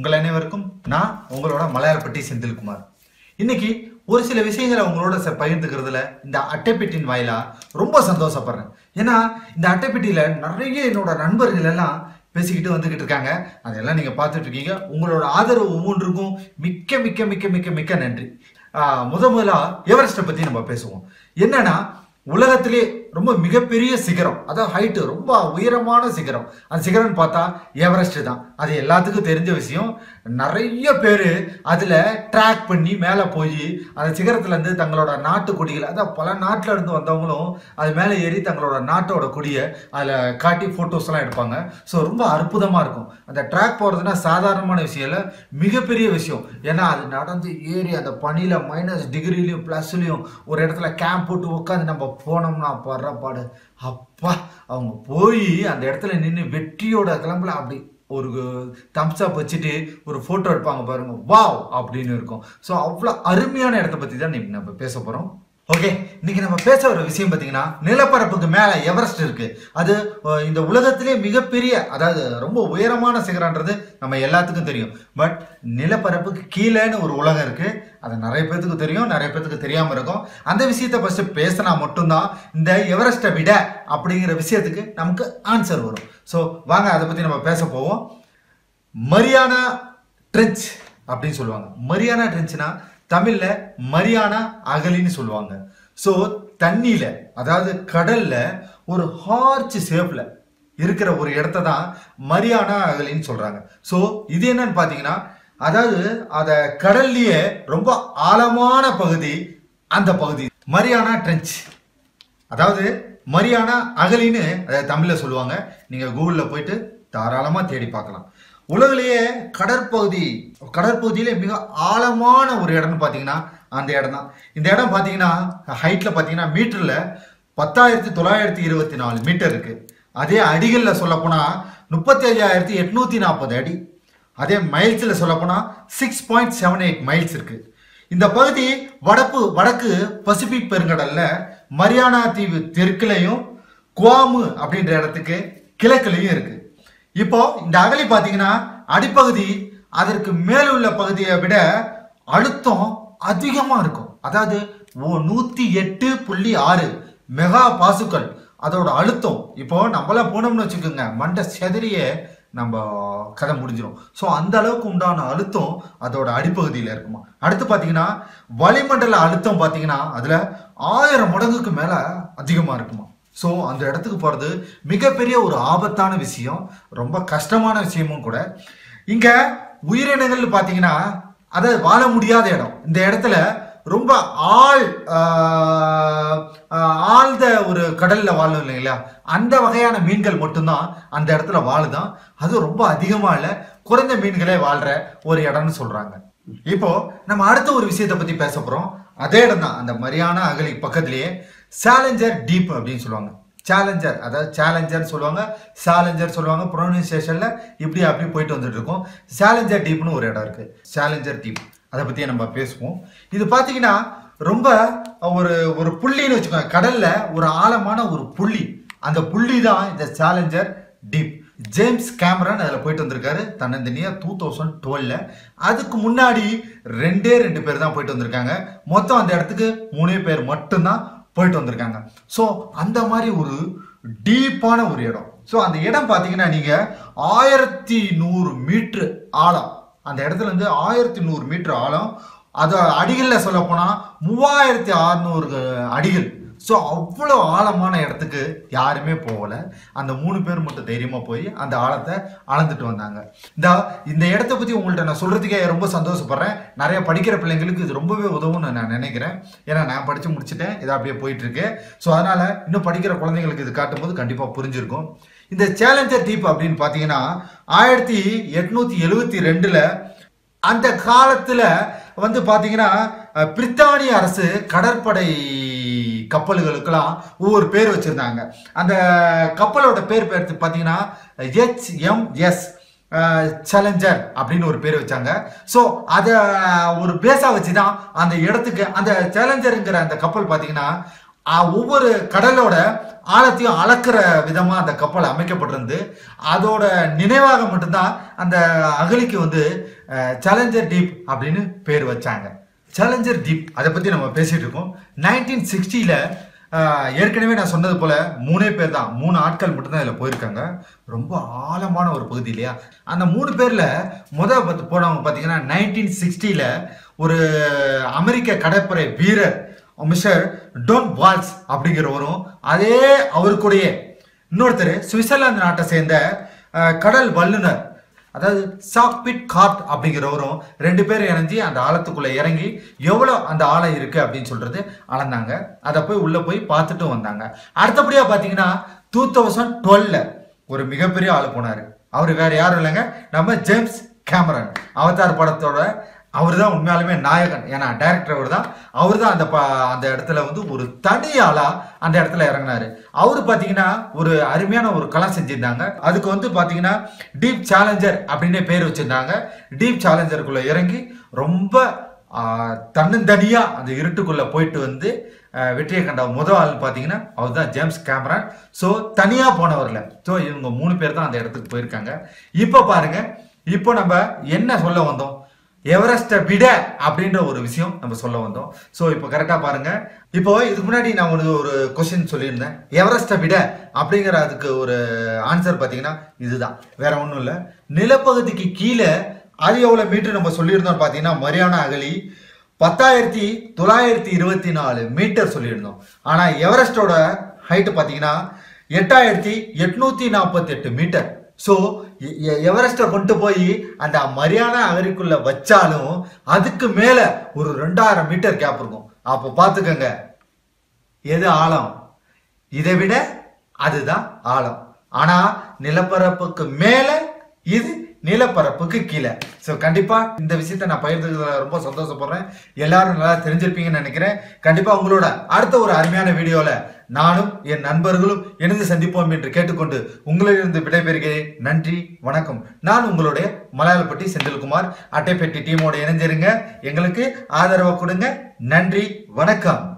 உங்கள் அனைவருக்கும் நான் உங்களோட மலையாளப்பட்டி செந்தில்குமார் இன்னைக்கு ஒரு சில விஷயங்களை உங்களோட ச- பகிர்ந்துக்கிறதுல இந்த அட்டைப்பெட்டியின் வாயிலா ரொம்ப சந்தோஷப்படுறேன் ஏன்னா இந்த அட்டைப்பெட்டியில நிறைய என்னோட நண்பர்கள் எல்லாம் பேசிக்கிட்டு வந்துகிட்டு இருக்காங்க அதெல்லாம் நீங்க பார்த்துட்டு இருக்கீங்க உங்களோட ஆதரவு ஒவ்வொன்றுக்கும் மிக்க மிக்க மிக்க மிக்க மிக்க நன்றி ஆஹ் முத முதலா எவரெஸ்ட்டை பத்தி நம்ம பேசுவோம் என்னன்னா உலகத்திலே ரொம்ப மிகப்பெரிய சிகரம் அதாவது ஹைட்டு ரொம்ப உயரமான சிகரம் அந்த சிகரம்னு பார்த்தா எவரெஸ்ட் தான் அது எல்லாத்துக்கும் தெரிஞ்ச விஷயம் நிறைய பேர் அதில் ட்ராக் பண்ணி மேலே போய் அந்த சிகரத்துல இருந்து தங்களோட நாட்டு கொடிகளை அதாவது பல நாட்டில் இருந்து வந்தவங்களும் அது மேலே ஏறி தங்களோட நாட்டோட கொடியை அதில் காட்டி ஃபோட்டோஸ்லாம் எடுப்பாங்க ஸோ ரொம்ப அற்புதமாக இருக்கும் அந்த ட்ராக் போகிறதுனா சாதாரணமான விஷயம் இல்லை மிகப்பெரிய விஷயம் ஏன்னா அது நடந்து ஏறி அந்த பனியில் மைனஸ் டிகிரிலையும் ப்ளஸ்லையும் ஒரு இடத்துல கேம்ப் போட்டு உட்காந்து நம்ம போனோம்னா படுற பாடு அப்பா அவங்க போய் அந்த இடத்துல நின்று வெற்றியோட கிளம்புல அப்படி ஒரு தம்ஸ் அப் வச்சுட்டு ஒரு ஃபோட்டோ எடுப்பாங்க பாருங்க வாவ் அப்படின்னு இருக்கும் ஸோ அவ்வளோ அருமையான இடத்த பற்றி தான் இன்னைக்கு நம்ம பேச போகிறோம் ஓகே இன்னைக்கு நம்ம பேச வர விஷயம் பார்த்தீங்கன்னா நிலப்பரப்புக்கு மேலே எவரெஸ்ட் இருக்கு அது அஹ், இந்த உலகத்திலே மிகப்பெரிய அதாவது ரொம்ப உயரமான சிகரன்றது நம்ம எல்லாத்துக்கும் தெரியும் பட் நிலப்பரப்புக்கு கீழேன்னு ஒரு உலகம் இருக்கு அது நிறைய பேத்துக்கு தெரியும் நிறைய பேத்துக்கு தெரியாம இருக்கும் அந்த விஷயத்த ஃபர்ஸ்ட் பேசினா மட்டும்தான் இந்த எவரெஸ்ட்டை விட அப்படிங்கிற விஷயத்துக்கு நமக்கு ஆன்சர் வரும் ஸோ வாங்க அதை பத்தி நம்ம பேச போவோம் மரியானா ட்ரெஞ்ச் அப்படின்னு சொல்லுவாங்க மரியானா ட்ரெஞ்ச்னா தமிழ்ல மரியானா அகலின்னு சொல்லுவாங்க ஸோ தண்ணியில அதாவது கடல்ல ஒரு ஹார்ச் ஷேப்ல இருக்கிற ஒரு இடத்த தான் மரியானா அகலின்னு சொல்றாங்க ஸோ இது என்னன்னு பார்த்தீங்கன்னா அதாவது அத கடல்லையே ரொம்ப ஆழமான பகுதி அந்த பகுதி மரியானா ட்ரெஞ்ச் அதாவது மரியானா அகலின்னு அதை தமிழ்ல சொல்லுவாங்க நீங்க கூகுள்ல போயிட்டு தாராளமா தேடி பார்க்கலாம் உலகிலேயே கடற்பகுதி கடற்பகுதியிலே மிக ஆழமான ஒரு இடம்னு பார்த்தீங்கன்னா அந்த இடம் தான் இந்த இடம் பார்த்தீங்கன்னா ஹைட்ல பார்த்தீங்கன்னா மீட்டர்ல பத்தாயிரத்தி தொள்ளாயிரத்தி இருபத்தி நாலு மீட்டர் இருக்கு அதே அடிகளில் சொல்லப்போனா முப்பத்தி ஐயாயிரத்தி எட்நூத்தி நாற்பது அடி அதே மைல்ஸில் சொல்லப்போனா six point seven eight miles இருக்கு இந்த பகுதி வடப்பு வடக்கு பசிபிக் பெருங்கடல்ல மரியானா தீவு தெற்குலையும் குவாமு அப்படின்ற இடத்துக்கு கிழக்குலையும் இருக்கு இப்போ இந்த அகலி பார்த்தீங்கன்னா அடிப்பகுதி அதற்கு மேலுள்ள பகுதியை விட அழுத்தம் அதிகமா இருக்கும் அதாவது ஓ நூத்தி எட்டு புள்ளி ஆறு மெகா பாசுக்கள் அதோட அழுத்தம் இப்போ நம்மளாம் போனோம்னு வச்சுக்கோங்க மண்டை செதறியே நம்ம கதை முடிஞ்சிடும் ஸோ அந்த அளவுக்கு உண்டான அழுத்தம் அதோட அடிப்பகுதியில் இருக்குமா அடுத்து பார்த்தீங்கன்னா வளிமண்டல அழுத்தம் பார்த்தீங்கன்னா அதில் ஆயிரம் மடங்குக்கு மேலே அதிகமாக இருக்குமா ஸோ அந்த இடத்துக்கு போகிறது மிகப்பெரிய ஒரு ஆபத்தான விஷயம் ரொம்ப கஷ்டமான விஷயமும் கூட இங்கே உயிரினங்கள் பார்த்தீங்கன்னா அதாவது வாழ முடியாத இடம் இந்த இடத்துல ரொம்ப ஆழ் ஆஹ், ஆஹ், ஆழ்ந்த ஒரு கடல்ல வாழும் இல்லைங்களா அந்த வகையான மீன்கள் மட்டும்தான் அந்த இடத்துல வாழுதான் அது ரொம்ப அதிகமா இல்ல குறைந்த மீன்களே வாழ்ற ஒரு இடம்னு சொல்றாங்க இப்போ நம்ம அடுத்த ஒரு விஷயத்தை பத்தி பேச போறோம் அதே இடம் தான் அந்த மரியானா அகலி பக்கத்திலேயே சேலஞ்சர் டீப் அப்படின்னு சொல்லுவாங்க சேலஞ்சர் அதாவது சேலஞ்சர் சொல்லுவாங்க சேலஞ்சர் சொல்லுவாங்க ப்ரொனன்சியேஷன்ல இப்படி அப்படி போயிட்டு வந்துட்டு இருக்கோம் சேலஞ்சர் டீப்னு ஒரு இடம் இருக்கு சேலஞ்சர் டீப் அதை பத்தி நம்ம பேசுவோம் இது பாத்தீங்கன்னா ரொம்ப ஒரு ஒரு புள்ளின்னு வச்சுக்கோங்க கடல்ல ஒரு ஆழமான ஒரு புள்ளி அந்த புள்ளி தான் இந்த சேலஞ்சர் டீப் ஜேம்ஸ் கேமரன் அதில் போயிட்டு வந்திருக்காரு தன்னந்தனியா டூ தௌசண்ட் டுவெல்ல அதுக்கு முன்னாடி ரெண்டே ரெண்டு பேர் தான் போயிட்டு வந்திருக்காங்க மொத்தம் அந்த இடத்துக்கு மூணே பேர் மட்டும்தான் போயிட்டு வந்திருக்காங்க ஸோ அந்த மாதிரி ஒரு டீப்பான ஒரு இடம் ஸோ அந்த இடம் பார்த்தீங்கன்னா நீங்கள் ஆயிரத்தி நூறு மீட்ரு ஆழம் அந்த இடத்துல இருந்து ஆயிரத்தி நூறு மீட்டர் ஆழம் அது அடிகளில் சொல்ல போனால் மூவாயிரத்தி அறுநூறு அடிகள் ஸோ அவ்வளோ ஆழமான இடத்துக்கு யாருமே போகல அந்த மூணு பேர் மட்டும் தைரியமாக போய் அந்த ஆழத்தை அளந்துட்டு வந்தாங்க இந்த இந்த இடத்த பற்றி உங்கள்கிட்ட நான் சொல்கிறதுக்கே ரொம்ப சந்தோஷப்படுறேன் நிறைய படிக்கிற பிள்ளைங்களுக்கு இது ரொம்பவே உதவும்னு நான் நினைக்கிறேன் ஏன்னா நான் படித்து முடிச்சிட்டேன் இது அப்படியே போயிட்டு இருக்கு ஸோ அதனால் இன்னும் படிக்கிற குழந்தைங்களுக்கு இது காட்டும்போது கண்டிப்பாக புரிஞ்சிருக்கும் இந்த சேலஞ்சர் டீப் அப்படின்னு பார்த்தீங்கன்னா ஆயிரத்தி எட்நூத்தி எழுவத்தி ரெண்டுல அந்த காலத்துல வந்து பாத்தீங்கன்னா அஹ், பிரித்தானிய அரசு கடற்படை கப்பல்களுக்கெல்லாம் ஒவ்வொரு பேர் வச்சிருந்தாங்க அந்த கப்பலோட பேர் பேர் பார்த்தீங்கன்னா ஹெச்எம்எஸ் சேலஞ்சர் அப்படின்னு ஒரு பேர் வச்சாங்க ஸோ அதை ஒரு பேஸா வச்சு தான் அந்த இடத்துக்கு அந்த சேலஞ்சருங்கிற அந்த கப்பல் பார்த்தீங்கன்னா ஆஹ், ஒவ்வொரு கடலோட ஆழத்தையும் அளக்கிற விதமா அந்த கப்பல் அமைக்கப்பட்டிருந்து அதோட நினைவாக மட்டும்தான் அந்த அகலிக்கு வந்து சேலஞ்சர் டீப் அப்படின்னு பேர் வச்சாங்க சேலஞ்சர் டீப் அதை பத்தி நம்ம பேசிட்டு இருக்கோம் நைன்டீன் சிக்ஸ்டியில் ஏற்கனவே நான் சொன்னது போல மூணே பேர் தான் மூணு ஆட்கள் மட்டும்தான் இதில் போயிருக்காங்க ரொம்ப ஆழமான ஒரு பகுதி இல்லையா அந்த மூணு பேர்ல முத பத்து போனவங்க பார்த்தீங்கன்னா நைன்டீன் சிக்ஸ்டியில் ஒரு அமெரிக்க கடற்படை வீரர் மிஸ்டர் டோன் வால்ஸ் அப்படிங்கிறவரும் அதே அவருக்குடைய இன்னொருத்தர் சுவிட்சர்லாந்து நாட்டை சேர்ந்த அஹ், கடல் வல்லுனர் அதாவது சாக்பிட் கார்ட் அப்படிங்கிறவரும் ரெண்டு பேரும் இணைஞ்சு அந்த ஆழத்துக்குள்ள இறங்கி எவ்வளோ அந்த ஆழம் இருக்கு அப்படின்னு சொல்றது அளந்தாங்க அதை போய் உள்ள போய் பார்த்துட்டும் வந்தாங்க அடுத்தபடியா பார்த்தீங்கன்னா டூ தௌசண்ட் டுவெல்ல ஒரு மிகப்பெரிய ஆள் போனாரு அவர் வேற யாரும் இல்லைங்க நம்ம ஜேம்ஸ் கேமரன் அவதார் படத்தோட அவர் தான் உண்மையாலுமே நாயகன் ஏன்னா டைரக்டர் அவர் தான் அவர் தான் அந்த ப- அந்த இடத்துல வந்து ஒரு தனி ஆளா அந்த இடத்துல இறங்கினாரு அவர் பார்த்தீங்கன்னா ஒரு அருமையான ஒரு களம் செஞ்சிருந்தாங்க அதுக்கு வந்து பார்த்தீங்கன்னா டீப் சேலஞ்சர் அப்படின்னே பேர் வச்சிருந்தாங்க டீப் சேலஞ்சருக்குள்ள இறங்கி ரொம்ப ஆஹ், தன்னந்தனியா அந்த இருட்டுக்குள்ள போயிட்டு வந்து ஆஹ், வெற்றியை கண்ட முதல் ஆள் பார்த்தீங்கன்னா அவர் தான் ஜேம்ஸ் கேமரன் ஸோ தனியா போனவர்ல ஸோ இவங்க மூணு பேர் தான் அந்த இடத்துக்கு போயிருக்காங்க இப்போ பாருங்க இப்போ நம்ம என்ன சொல்ல வந்தோம் எவரெஸ்ட்டை விட அப்படின்ற ஒரு விஷயம் நம்ம சொல்ல வந்தோம் ஸோ இப்போ கரெக்டாக பாருங்க இப்போ இதுக்கு முன்னாடி நான் ஒரு ஒரு கொஸ்டின் சொல்லியிருந்தேன் எவரெஸ்ட்டை விட அப்படிங்கிற அதுக்கு ஒரு ஆன்சர் பார்த்தீங்கன்னா இதுதான் வேற ஒன்றும் இல்லை நிலப்பகுதிக்கு கீழே அது எவ்வளோ மீட்டர் நம்ம சொல்லியிருந்தோம் பார்த்தீங்கன்னா மரியானா அகலி பத்தாயிரத்தி தொள்ளாயிரத்தி இருபத்தி நாலு மீட்டர் சொல்லியிருந்தோம் ஆனால் எவரெஸ்டோட ஹைட்டு பார்த்தீங்கன்னா எட்டாயிரத்தி எட்நூத்தி நாற்பத்தி எட்டு மீட்டர் ஸோ எவரெஸ்ட்டை கொண்டு போய் அந்த மரியானா அகரிக்குள்ள வச்சாலும் அதுக்கு மேல ஒரு ரெண்டாயிரம் மீட்டர் கேப் இருக்கும் அப்போ பார்த்துக்கோங்க எது ஆழம் இதை விட அதுதான் ஆழம் ஆனா நிலப்பரப்புக்கு மேல இது நிலப்பரப்புக்கு கீழே ஸோ கண்டிப்பா இந்த விஷயத்தை நான் பகிர்ந்ததுல ரொம்ப சந்தோஷப்படுறேன் எல்லாரும் நல்லா தெரிஞ்சிருப்பீங்கன்னு நினைக்கிறேன் கண்டிப்பா உங்களோட அடுத்த ஒரு அருமையான வீடியோல நானும் என் நண்பர்களும் இணைந்து சந்திப்போம் என்று கேட்டுக்கொண்டு உங்களிலிருந்து விடைபெறுகிறேன் நன்றி வணக்கம் நான் உங்களுடைய மலையாளப்பட்டி செந்தில்குமார் அட்டைப்பெட்டி டீமோட இணைஞ்சிருங்க எங்களுக்கு ஆதரவை கொடுங்க நன்றி வணக்கம்